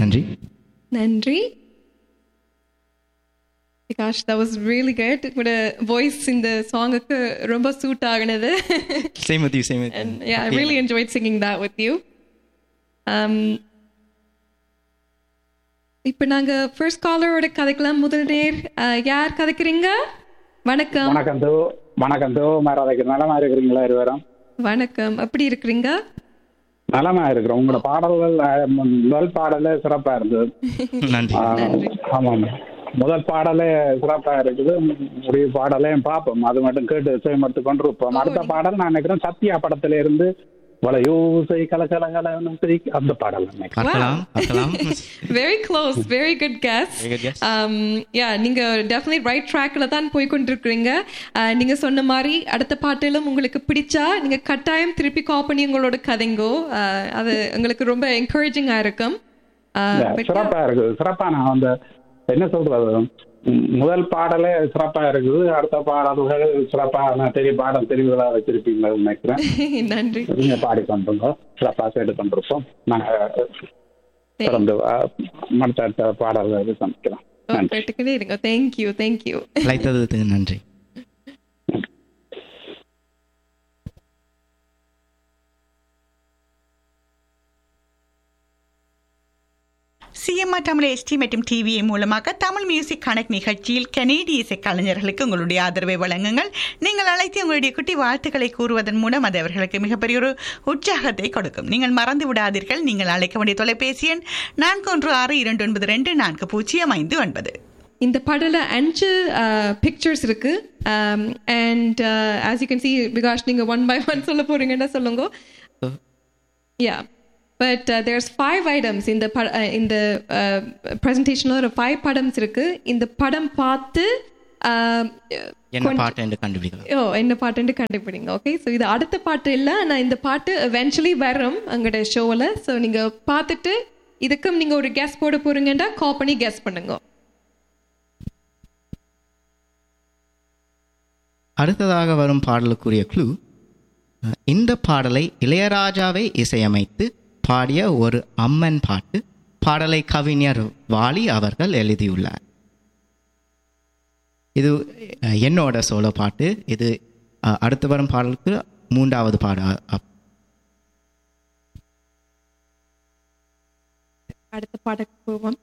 நன்றி நன்றி Gosh, that was really good. உங்களோட voice இந்த சாங்குக்கு ரொம்ப சூட் ஆகினது same with you same with and yeah, I really enjoyed singing that with you. Um, இப்போ நாங்க ஃபர்ஸ்ட் காலரோட கதைக்கலாம் முதல் நேர் அஹ், யார் கதைக்கிறீங்க வணக்கம் வணக்கம் தோ வணக்கம் தோ மாறாதைக்கு நலமா இருக்கிறீங்களா இருவரும் வணக்கம் எப்படி இருக்கிறீங்க நலமா இருக்கிறோம் உங்களோட பாடல்கள் அஹ், முதல் பாடலே சிறப்பா இருந்தது நன்றி ஆஹ், ஆமாம் முதல் பாடலே சிறப்பா இருக்குது முடிவு பாடலையும் பார்ப்போம் அது மட்டும் கேட்டு செய்மத்து கொண்டிருப்போம் அடுத்த பாடல் நான் நினைக்கிறேன் சத்யா படத்துல இருந்து வளையோசை கலகலகலன்னு சிரிக்க- அந்த பாடல் நினைக்கிறேன் பார்க்கலாம் பார்க்கலாம் very close very good guess Very good guess. Yeah நீங்க டெஃபினெட் ரைட் ட்ராக்ல தான் போய் கொண்டிருக்கிறீங்க Uh, நீங்க சொன்ன மாதிரி அடுத்த பாட்டிலும் உங்களுக்கு பிடிச்சா நீங்க கட்டாயம் திருப்பி கால் பண்ணி உங்களோட கதைங்கோ Uh, அது உங்களுக்கு ரொம்ப என்கரேஜிங்கா இருக்கும் Uh, இல்ல, but சிறப்பா இருக்குது சிறப்பா நான் அந்த என்ன சொல்றது ம், முதல் பாடலே சிறப்பா இருக்குது அடுத்த பாடல்கள் சிறப்பா நான் தெரிய பாடல் தெரிவுகளா வச்சிருப்பீங்களா நினைக்கிறேன் yeah, நன்றி நீங்க பாடிக்கொண்டிருங்க சிறப்பா கேட்டு கொண்டிருப்போம் நாங்க தொடர்ந்து அஹ், அடுத்த அடுத்த பாடல்கள் சமைக்கிறோம் நன்றி கேட்டுக்கிட்டே இருங்க தேங்க்யூ தேங்க்யூ அழைத்ததுக்கு நன்றி சிஎம்ஆர் தமிழ் எஸ்டி மற்றும் டிவிஏ மூலமாக தமிழ் மியூசிக் கணக்கு நிகழ்ச்சியில் கனேடிய இசை கலைஞர்களுக்கு உங்களுடைய ஆதரவை வழங்குங்கள் நீங்கள் அழைத்து உங்களுடைய குட்டி வாழ்த்துக்களை கூறுவதன் மூலம் அது அவர்களுக்கு மிகப்பெரிய ஒரு உற்சாகத்தை கொடுக்கும் நீங்கள் மறந்து விடாதீர்கள் நீங்கள் அழைக்க வேண்டிய தொலைபேசி எண் நான்கு ஒன்று ஆறு இரண்டு ஒன்பது ரெண்டு நான்கு பூஜ்ஜியம் ஐந்து ஒன்பது இந்த படல அஞ்சு பிக்சர்ஸ் இருக்கு and as you can see because நீங்க ஒன் பை ஒன் சொல்ல போறீங்கன்னா சொல்லுங்க yeah but there's five items இந்த பட uh, இந்த ப்ரெசன்டேஷனில் ஒரு ஃபைவ் படம்ஸ் இருக்கு இந்த படம் பார்த்து uh, என்ன பாட்டு என்று கண்டுபிடிக்கலாம் ஓ என்ன பாட்டுன்னு கண்டுபிடிங்க ஓகே ஸோ இது அடுத்த பாட்டு இல்லை நான் இந்த பாட்டு எவென்ச்சுவலி வரும் எங்களோட ஷோவில் ஸோ நீங்கள் பார்த்துட்டு இதுக்கும் நீங்கள் ஒரு கெஸ் போட போறீங்கன்னா கால் பண்ணி கெஸ் பண்ணுங்க அடுத்ததாக வரும் பாடலுக்குரிய க்ளூ இந்த பாடலை இளையராஜாவை இசையமைத்து பாடிய ஒரு அம்மன் பாட்டு பாடலை கவிஞர் வாலி அவர்கள் எழுதியுள்ளார் இது அஹ், என்னோட சோலோ பாட்டு இது அஹ், அடுத்து வரும் பாடலுக்கு மூன்றாவது பாட அப்- அடுத்த பாடக்கு போவோம்